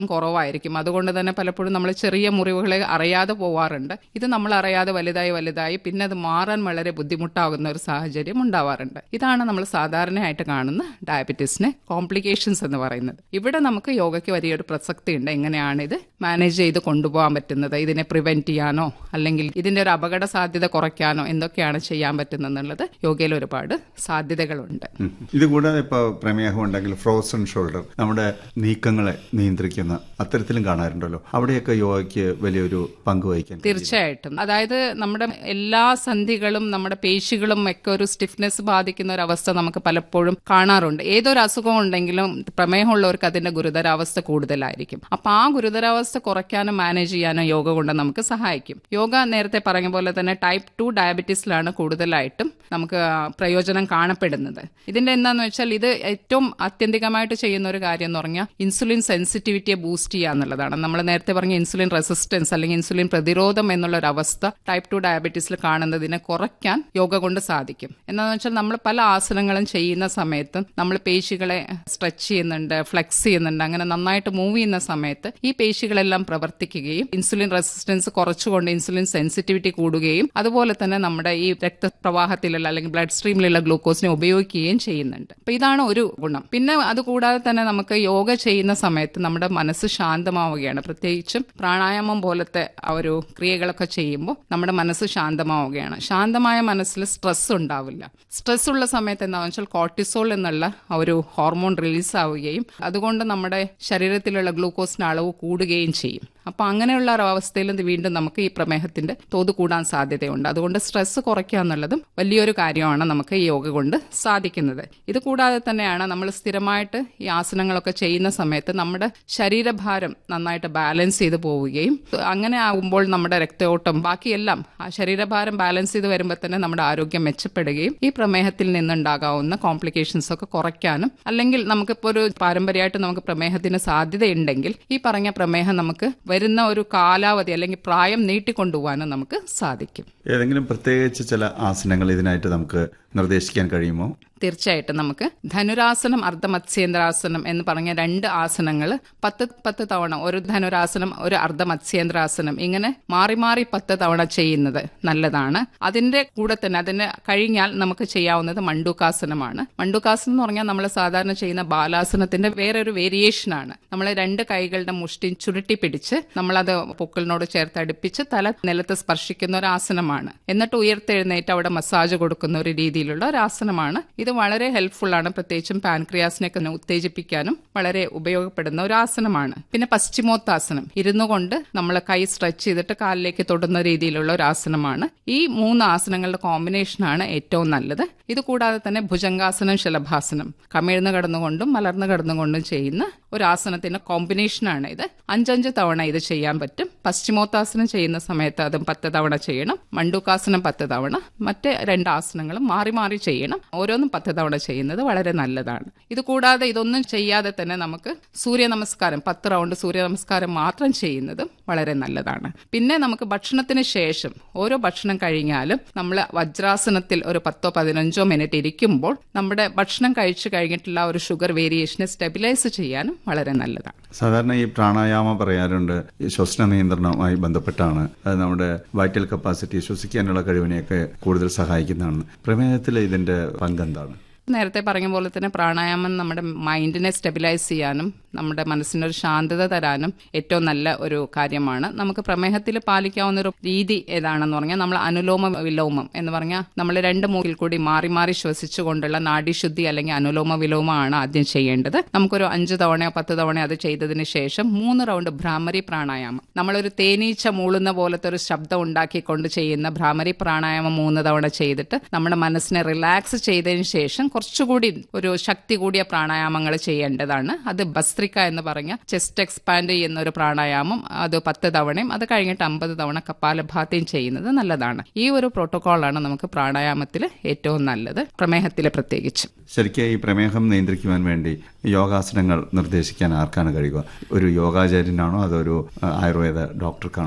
കുറവായിരിക്കും അതുകൊണ്ട് തന്നെ പലപ്പോഴും നമ്മൾ ചെറിയ മുറിവുകളെ അറിയാതെ പോവാറുണ്ട് ഇത് നമ്മൾ അറിയാതെ വലുതായി വലുതായി പിന്നെ അത് മാറാൻ വളരെ ബുദ്ധിമുട്ടാകുന്ന ഒരു സാഹചര്യം ഉണ്ടാവാറുണ്ട് ഇതാണ് നമ്മൾ സാധാരണയായിട്ട് കാണുന്ന ഡയബറ്റീസിന് കോംപ്ലിക്കേഷൻസ് എന്ന് പറയുന്നത് ഇവിടെ നമുക്ക് യോഗയ്ക്ക് വലിയൊരു പ്രസക്തി ഉണ്ട് എങ്ങനെയാണ് ഇത് മാനേജ് ചെയ്ത് കൊണ്ടുപോകാൻ പറ്റുന്നത് ഇതിനെ പ്രിവെന്റ് ചെയ്യാനോ അല്ലെങ്കിൽ ഇതിന്റെ ഒരു അപകട സാധ്യത കുറയ്ക്കാനോ എന്തൊക്കെയാണ് ചെയ്യാൻ പറ്റുന്നതെന്നുള്ളത് യോഗയിൽ ഒരുപാട് സാധ്യതകളുണ്ട് ഉം. ഇത് കൂടാതെ ഇപ്പോൾ പ്രമേഹം ഉണ്ടെങ്കിൽ ഫ്രോസൺ ഷോൾഡർ നമ്മുടെ നീക്കങ്ങളെ നിയന്ത്രിക്കുന്ന അത്തരത്തിലും കാണാറുണ്ടല്ലോ അവിടെയൊക്കെ യോഗയ്ക്ക് വലിയൊരു പങ്ക് വഹിക്കാൻ കഴിയും. തീർച്ചയായിട്ടും അതായത് നമ്മുടെ എല്ലാ സന്ധികളും നമ്മുടെ പേശികളും ഒക്കെ ഒരു സ്റ്റിഫ്നെസ് ബാധിക്കുന്ന ഒരു അവസ്ഥ നമുക്ക് പലപ്പോഴും കാണാറുണ്ട് ഏതൊരു അസുഖം ഉണ്ടെങ്കിലും പ്രമേഹമുള്ളവർക്ക് അതിന്റെ ഗുരുതരാവസ്ഥ കൂടുതലായിരിക്കും അപ്പൊ ആ ഗുരുതരാവസ്ഥ കുറയ്ക്കാനും മാനേജ് ചെയ്യാനും യോഗ കൊണ്ട് നമുക്ക് സഹായിക്കും യോഗ നേരത്തെ പറഞ്ഞ പോലെ തന്നെ ടൈപ്പ് ടു ഡയബറ്റീസിലാണ് കൂടുതലായിട്ടും നമുക്ക് ആ, പ്രയോജനം കാണപ്പെടുന്നത് ഇതിന്റെ എന്താന്ന് വെച്ചാൽ ഇത് ഏറ്റവും ആത്യന്തികമായിട്ട് ചെയ്യുന്ന ഒരു കാര്യം എന്ന് പറഞ്ഞാൽ ഇൻസുലിൻ സെൻസിറ്റിവിറ്റിയെ ബൂസ്റ്റ് ചെയ്യുക എന്നുള്ളതാണ് നമ്മൾ നേരത്തെ പറഞ്ഞ ഇൻസുലിൻ റെസിസ്റ്റൻസ് അല്ലെങ്കിൽ ഇൻസുലിൻ പ്രതിരോധം എന്നുള്ള ഒരു അവസ്ഥ ടൈപ്പ് ടു ഡയബറ്റീസിൽ കാണുന്നതിനെ കുറയ്ക്കാൻ യോഗ കൊണ്ട് സാധിക്കും എന്താണെന്ന് വെച്ചാൽ നമ്മൾ പല ആസനങ്ങളും ചെയ്യുന്ന സമയത്ത് നമ്മൾ പേശികളെ സ്ട്രെച്ച് ചെയ്യുന്നുണ്ട് ഫ്ലെക്സ് ചെയ്യുന്നുണ്ട് അങ്ങനെ നന്നായിട്ട് മൂവ് ചെയ്യുന്ന സമയത്ത് ഈ പേശികളെല്ലാം പ്രവർത്തിക്കുകയും ഇൻസുലിൻ റെസിസ്റ്റൻസ് കുറച്ചുകൊണ്ട് ഇൻസുലിൻ സെൻസിറ്റിവിറ്റി കൂടുകയും അതുപോലെ തന്നെ നമ്മുടെ ഈ രക്തപ്രവാഹത്തിലുള്ള അല്ലെങ്കിൽ ബ്ലഡ് സ്ട്രീമിലുള്ള ഗ്ലൂക്കോസിനെ ഉപയോഗിക്കുകയും ചെയ്യുന്നുണ്ട് അപ്പൊ ഇതാണ് ഒരു ഗുണം പിന്നെ അതുകൂടാതെ തന്നെ നമുക്ക് യോഗ ചെയ്യുന്ന സമയത്ത് നമ്മുടെ മനസ്സ് ശാന്തമാവുകയാണ് പ്രത്യേകിച്ചും പ്രാണായാമം പോലത്തെ ആ ഒരു ക്രിയകളൊക്കെ ചെയ്യുമ്പോൾ നമ്മുടെ മനസ്സ് ശാന്തമാവുകയാണ് ശാന്തമായ മനസ്സിൽ സ്ട്രെസ് ഉണ്ടാവില്ല സ്ട്രെസ് ഉള്ള സമയത്ത് എന്താണെന്ന് വെച്ചാൽ കോർട്ടിസോൾ എന്നുള്ള ആ ഒരു ഹോർമോൺ റിലീസ് ആവുകയും അതുകൊണ്ട് നമ്മുടെ ശരീരത്തിലുള്ള ഗ്ലൂക്കോസിന്റെ അളവ് കൂടുകയും ചെയ്യും അപ്പൊ അങ്ങനെയുള്ള ഒരു അവസ്ഥയിൽ ഇത് വീണ്ടും നമുക്ക് ഈ പ്രമേഹത്തിന്റെ തോത് കൂടാൻ സാധ്യതയുണ്ട് അതുകൊണ്ട് സ്ട്രെസ് കുറയ്ക്കുക എന്നുള്ളതും വലിയൊരു കാര്യമാണ് നമുക്ക് ഈ യോഗ കൊണ്ട് സാധിക്കുന്നത് ഇത് കൂടാതെ തന്നെയാണ് നമ്മൾ സ്ഥിരമായിട്ട് ഈ ആസനങ്ങളൊക്കെ ചെയ്യുന്ന സമയത്ത് നമ്മുടെ ശരീരഭാരം നന്നായിട്ട് ബാലൻസ് ചെയ്ത് പോവുകയും അങ്ങനെ ആകുമ്പോൾ നമ്മുടെ രക്തയോട്ടം ബാക്കിയെല്ലാം ആ ശരീരഭാരം ബാലൻസ് ചെയ്ത് വരുമ്പോൾ തന്നെ നമ്മുടെ ആരോഗ്യം മെച്ചപ്പെടുകയും ഈ പ്രമേഹത്തിൽ നിന്നുണ്ടാകാവുന്ന കോംപ്ലിക്കേഷൻസ് ഒക്കെ കുറയ്ക്കാനും അല്ലെങ്കിൽ നമുക്കിപ്പോൾ ഒരു പാരമ്പര്യമായിട്ട് നമുക്ക് പ്രമേഹത്തിന് സാധ്യതയുണ്ടെങ്കിൽ ഈ പറഞ്ഞ പ്രമേഹം നമുക്ക് വരുന്ന ഒരു കാലാവധി അല്ലെങ്കിൽ പ്രായം നീട്ടിക്കൊണ്ടുപോകാനും നമുക്ക് സാധിക്കും ഏതെങ്കിലും പ്രത്യേകിച്ച് ചില ആസനങ്ങൾ ഇതിനായിട്ട് നമുക്ക് നിർദ്ദേശിക്കാൻ കഴിയുമോ തീർച്ചയായിട്ടും നമുക്ക് ധനുരാസനം അർദ്ധമത്സ്യേന്ദ്രാസനം എന്ന് പറഞ്ഞ രണ്ട് ആസനങ്ങൾ പത്ത് പത്ത് തവണ ഒരു ധനുരാസനം ഒരു അർദ്ധമത്സ്യേന്ദ്രാസനം ഇങ്ങനെ മാറി മാറി പത്ത് തവണ ചെയ്യുന്നത് നല്ലതാണ് അതിന്റെ കൂടെ തന്നെ അതിന് കഴിഞ്ഞാൽ നമുക്ക് ചെയ്യാവുന്നത് മണ്ടൂക്കാസനമാണ് മണ്ടൂക്കാസനം എന്ന് പറഞ്ഞാൽ നമ്മൾ സാധാരണ ചെയ്യുന്ന ബാലാസനത്തിന്റെ വേറൊരു വേരിയേഷനാണ് നമ്മൾ രണ്ട് കൈകളുടെ മുഷ്ടി ചുരുട്ടി പിടിച്ച് നമ്മളത് പൊക്കിളിനോട് ചേർത്ത് അടുപ്പിച്ച് തല നിലത്ത് സ്പർശിക്കുന്ന ഒരു ആസനമാണ് എന്നിട്ട് ഉയർത്തെഴുന്നേറ്റ് അവിടെ മസാജ് കൊടുക്കുന്ന ഒരു രീതിയിലുള്ള ഒരു ആസനമാണ് ഇത് വളരെ ഹെൽപ്ഫുൾ ആണ് പ്രത്യേകിച്ചും പാൻക്രിയാസിനെയൊക്കെ ഉത്തേജിപ്പിക്കാനും വളരെ ഉപയോഗപ്പെടുന്ന ഒരു ആസനമാണ് പിന്നെ പശ്ചിമോത്താസനം ഇരുന്നു കൊണ്ട് നമ്മൾ കൈ സ്ട്രെച്ച് ചെയ്തിട്ട് കാലിലേക്ക് തൊടുന്ന രീതിയിലുള്ള ഒരു ആസനമാണ് ഈ മൂന്ന് ആസനങ്ങളുടെ കോമ്പിനേഷനാണ് ഏറ്റവും നല്ലത് ഇത് കൂടാതെ തന്നെ ഭുജംഗാസനം ശലഭാസനം കമിഴ്ന്ന് കിടന്നുകൊണ്ടും മലർന്നു കിടന്നുകൊണ്ടും ചെയ്യുന്ന ഒരു ആസനത്തിന്റെ കോമ്പിനേഷനാണ് ഇത് അഞ്ചഞ്ച് തവണ ഇത് ചെയ്യാൻ പറ്റും പശ്ചിമോത്താസനം ചെയ്യുന്ന സമയത്ത് അതും പത്ത് തവണ ചെയ്യണം മണ്ടൂക്കാസനം പത്ത് തവണ മറ്റ് രണ്ട് ആസനങ്ങളും മാറി മാറി ചെയ്യണം ഓരോന്നും പത്ത് തവണ ചെയ്യുന്നത് വളരെ നല്ലതാണ് ഇത് കൂടാതെ ഇതൊന്നും ചെയ്യാതെ തന്നെ നമുക്ക് സൂര്യ നമസ്കാരം പത്ത് റൗണ്ട് സൂര്യ നമസ്കാരം മാത്രം ചെയ്യുന്നതും വളരെ നല്ലതാണ് പിന്നെ നമുക്ക് ഭക്ഷണത്തിന് ശേഷം ഓരോ ഭക്ഷണം കഴിഞ്ഞാലും നമ്മൾ വജ്രാസനത്തിൽ ഒരു പത്തോ പതിനഞ്ചോ മിനിറ്റ് ഇരിക്കുമ്പോൾ നമ്മുടെ ഭക്ഷണം കഴിച്ചു കഴിഞ്ഞിട്ടുള്ള ആ ഒരു ഷുഗർ വേരിയേഷനെ സ്റ്റെബിലൈസ് ചെയ്യാനും വളരെ നല്ലതാണ് സാധാരണ ഈ പ്രാണായാമം പറയാറുണ്ട് ഈ ശ്വസന നിയന്ത്രണവുമായി ബന്ധപ്പെട്ടാണ് അത് നമ്മുടെ വൈറ്റൽ കപ്പാസിറ്റി ശ്വസിക്കാനുള്ള കഴിവിനെയൊക്കെ കൂടുതൽ സഹായിക്കുന്നതാണ് പ്രമേഹത്തിൽ ഇതിന്റെ പങ്കെന്താണ് നേരത്തെ പറഞ്ഞ പോലെ തന്നെ പ്രാണായാമം നമ്മുടെ മൈൻഡിനെ സ്റ്റെബിലൈസ് ചെയ്യാനും നമ്മുടെ മനസ്സിനൊരു ശാന്തത തരാനും ഏറ്റവും നല്ല ഒരു കാര്യമാണ് നമുക്ക് പ്രമേഹത്തിൽ പാലിക്കാവുന്ന ഒരു രീതി ഏതാണെന്ന് പറഞ്ഞാൽ നമ്മൾ അനുലോമ വിലോമം എന്ന് പറഞ്ഞാൽ നമ്മൾ രണ്ട് മൂക്കിൽ കൂടി മാറി മാറി ശ്വസിച്ചുകൊണ്ടുള്ള നാഡീശുദ്ധി അല്ലെങ്കിൽ അനുലോമ വിലോമമാണ് ആദ്യം ചെയ്യേണ്ടത് നമുക്കൊരു അഞ്ച് തവണയോ പത്ത് തവണയോ അത് ചെയ്തതിന് ശേഷം മൂന്ന് റൗണ്ട് ഭ്രാമരി പ്രാണായാമം നമ്മളൊരു തേനീച്ച മൂളുന്ന പോലത്തെ ഒരു ശബ്ദം ഉണ്ടാക്കിക്കൊണ്ട് ചെയ്യുന്ന ഭ്രാമരി പ്രാണായാമം മൂന്ന് തവണ ചെയ്തിട്ട് നമ്മുടെ മനസ്സിനെ റിലാക്സ് ചെയ്തതിന് ശേഷം കുറച്ചുകൂടി ഒരു ശക്തി കൂടിയ പ്രാണായാമങ്ങൾ ചെയ്യേണ്ടതാണ് അത് ഭസ്ത്രിക എന്ന് പറഞ്ഞ ചെസ്റ്റ് എക്സ്പാൻഡ് ചെയ്യുന്ന ഒരു പ്രാണായാമം അത് പത്ത് തവണയും അത് കഴിഞ്ഞിട്ട് അമ്പത് തവണ കപാലഭാത്യം ചെയ്യുന്നത് നല്ലതാണ് ഈ ഒരു പ്രോട്ടോകോളാണ് നമുക്ക് പ്രാണായാമത്തിൽ ഏറ്റവും നല്ലത് പ്രമേഹത്തിൽ പ്രത്യേകിച്ച് ശരിക്കും ഈ പ്രമേഹം നിയന്ത്രിക്കുവാൻ വേണ്ടി യോഗാസനങ്ങൾ നിർദ്ദേശിക്കാൻ ആർക്കാണ് കഴിയുക ഒരു യോഗാചാര്യനാണോ അതോ ഒരു ആ, ആയുർവേദ ഡോക്ടർക്കാണോ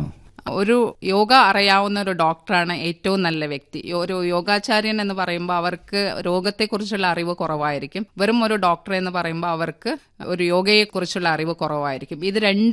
ഒരു യോഗ അറിയാവുന്ന ഒരു ഡോക്ടറാണ് ഏറ്റവും നല്ല വ്യക്തി ഒരു യോഗാചാര്യൻ എന്ന് പറയുമ്പോൾ അവർക്ക് രോഗത്തെക്കുറിച്ചുള്ള അറിവ് കുറവായിരിക്കും വെറും ഒരു ഡോക്ടർ എന്ന് പറയുമ്പോൾ അവർക്ക് ഒരു യോഗയെക്കുറിച്ചുള്ള അറിവ് കുറവായിരിക്കും ഇത് രണ്ട്